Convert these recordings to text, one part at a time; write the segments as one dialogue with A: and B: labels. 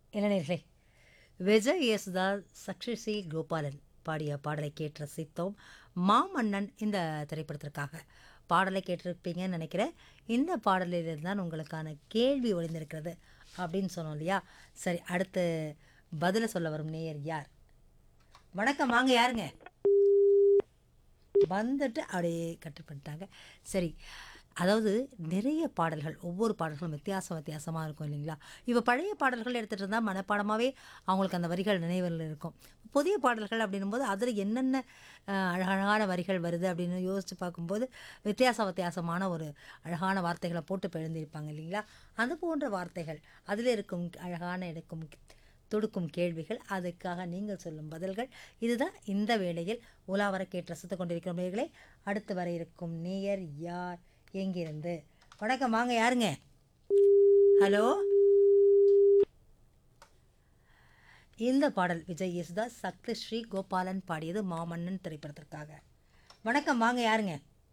A: இளைஞர்களே விஜய் யேசுதாஸ் சக்ஷசி கோபாலன் பாடிய பாடலை கேட்டு ரசித்தோம் மாமன்னன் இந்த திரைப்படத்திற்காக பாடலை கேட்டிருப்பீங்கன்னு நினைக்கிறேன் இந்த பாடலில் தான் உங்களுக்கான கேள்வி ஒளிந்திருக்கிறது அப்படின்னு சொன்னோம் இல்லையா சரி அடுத்து பதிலை சொல்ல வரும் நேயர் யார் வணக்கம் வாங்க யாருங்க வந்துட்டு அப்படியே கட்டு பண்ணிட்டாங்க சரி அதாவது நிறைய பாடல்கள் ஒவ்வொரு பாடல்களும் வித்தியாசம் வித்தியாசமாக இருக்கும் இல்லைங்களா இப்போ பழைய பாடல்கள் எடுத்துகிட்டு இருந்தால் மனப்பாடமாகவே அவங்களுக்கு அந்த வரிகள் நினைவில் இருக்கும் புதிய பாடல்கள் அப்படின்னும்போது அதில் என்னென்ன அஹ், அழகழகான வரிகள் வருது அப்படின்னு யோசித்து பார்க்கும்போது வித்தியாச வித்தியாசமான ஒரு அழகான வார்த்தைகளை போட்டு பிழந்திருப்பாங்க இல்லைங்களா அது போன்ற வார்த்தைகள் அதில் இருக்கும் அழகான எடுக்கும் தொடுக்கும் கேள்விகள் அதுக்காக நீங்கள் சொல்லும் பதில்கள் இதுதான் இந்த வேளையில் உலாவர கேட்டு ரசித்துக் கொண்டிருக்கும் நேயர்களே அடுத்து வர இருக்கும் நேயர் யார் எங்கிருந்து வணக்கம் வாங்க யாருங்க ஹலோ இந்த பாடல் விஜய் யேசுதாஸ் சக்தி ஸ்ரீ கோபாலன் பாடியது மாமன்னன் திரைப்படத்திற்காக வணக்கம் வாங்க யாருங்க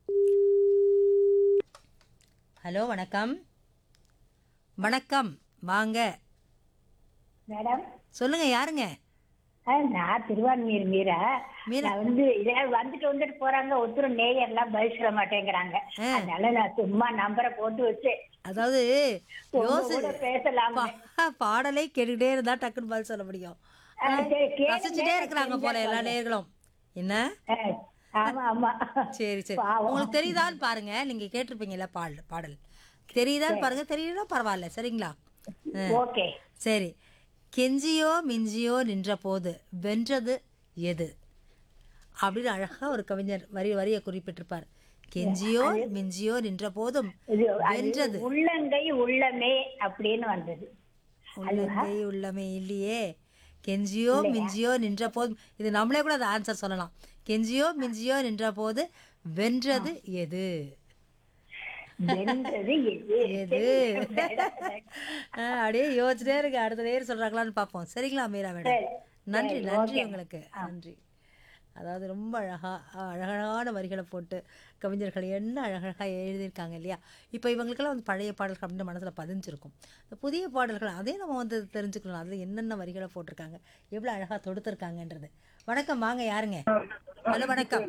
A: ஹலோ வணக்கம் வணக்கம் வாங்க
B: மேடம்
A: சொல்லுங்க யாருங்க
B: ஆ, நான் திருவான்மீர் மீரா
A: மீரா.
B: நான் வந்து இதே வந்துட்டு வந்துட்டு போறாங்க ஒருத்தரும் நேயர்லாம் பதில் சொல்ல மாட்டேங்கிறாங்க
A: ஆ.
B: அதனால நான் சும்மா நம்பரை போட்டு வச்சு
A: அதாவது
B: உங்க
A: யோசி
B: கூட பேசலாம்
A: பா- பாடலே கேட்டுக்கிட்டே இருந்தா டக்குன்னு பதில் சொல்ல முடியும்
B: ஆ, சரி, கேளுங்க.
A: ரசிச்சுட்டே இருக்கிறாங்க போல எல்லா நேர்களும் என்ன
B: ஆமா ஆமா
A: சரி சரி
B: பாவம்.
A: உங்களுக்கு தெரியுதான்னு பாருங்க நீங்க கேட்டிருப்பீங்கல்ல பாடல் பாடல் தெரியுதான்னு பாருங்க தெரியல பரவாயில்ல சரிங்களா ஆ,
B: ஓகே
A: சரி கெஞ்சியோ மிஞ்சியோ நின்ற போது வென்றது எது அப்படின்னு அழகா ஒரு கவிஞர் வரி வரியை குறிப்பிட்டிருப்பார் கெஞ்சியோ மிஞ்சியோ நின்ற போதும்
B: இது அது
A: வென்றது
B: உள்ளங்கை உள்ளமே அப்படின்னு வந்தது
A: உள்ளங்கை உள்ளமே இல்லையே கெஞ்சியோ மிஞ்சியோ நின்ற போது இது நம்மளே கூட அந்த ஆன்சர் சொல்லலாம் கெஞ்சியோ மிஞ்சியோ நின்ற போது வென்றது எது
B: வென்றது எது
A: எது ஆ, அப்படியே யோசிச்சுட்டே இருக்கு அடுத்த நேரம் சொல்றாங்களான்னு பார்ப்போம் சரிங்களா மீரா மேடம்
B: சரி.
A: நன்றி
B: சரி,
A: நன்றி
B: okay.
A: உங்களுக்கு நன்றி அதாவது ரொம்ப அழகா அழகான வரிகளை போட்டு கவிஞர்கள் என்ன அழகழகாக எழுதியிருக்காங்க இல்லையா இப்போ இவங்களுக்கெல்லாம் வந்து பழைய பாடல்கள் அப்படின்னு மனசில் பதிஞ்சிருக்கும் இந்த புதிய பாடல்கள் அதே நம்ம வந்து தெரிஞ்சுக்கணும் அதில் என்னென்ன வரிகளை போட்டிருக்காங்க எவ்வளோ அழகாக தொடுத்திருக்காங்கன்றது வணக்கம் வாங்க யாருங்க ஹலோ வணக்கம்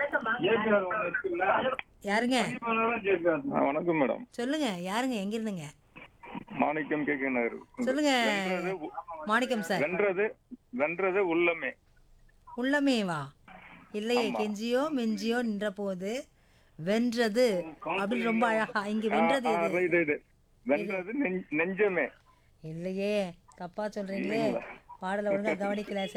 A: யாருங்க
C: ஆ, வணக்கம் மேடம்
A: சொல்லுங்க யாருங்க எங்க இருந்துங்க
C: மாணிக்கம் கே கே நகர்
A: சொல்லுங்க மாணிக்கம் சார்
C: வென்றது வென்றது உள்ளமே
A: உள்ளமேவா இல்லையே கெஞ்சியோ மிஞ்சியோ நின்ற போது வென்றது அப்படின்னு ரொம்ப அழகா இங்க வென்றது
C: ஆ,
A: எது
C: ரைட் ரைட் வென்றது நெஞ்- நெஞ்சமே
A: இல்லையே தப்பா சொல்றீங்களே பாடல ஒழுங்கா கவனிக்கல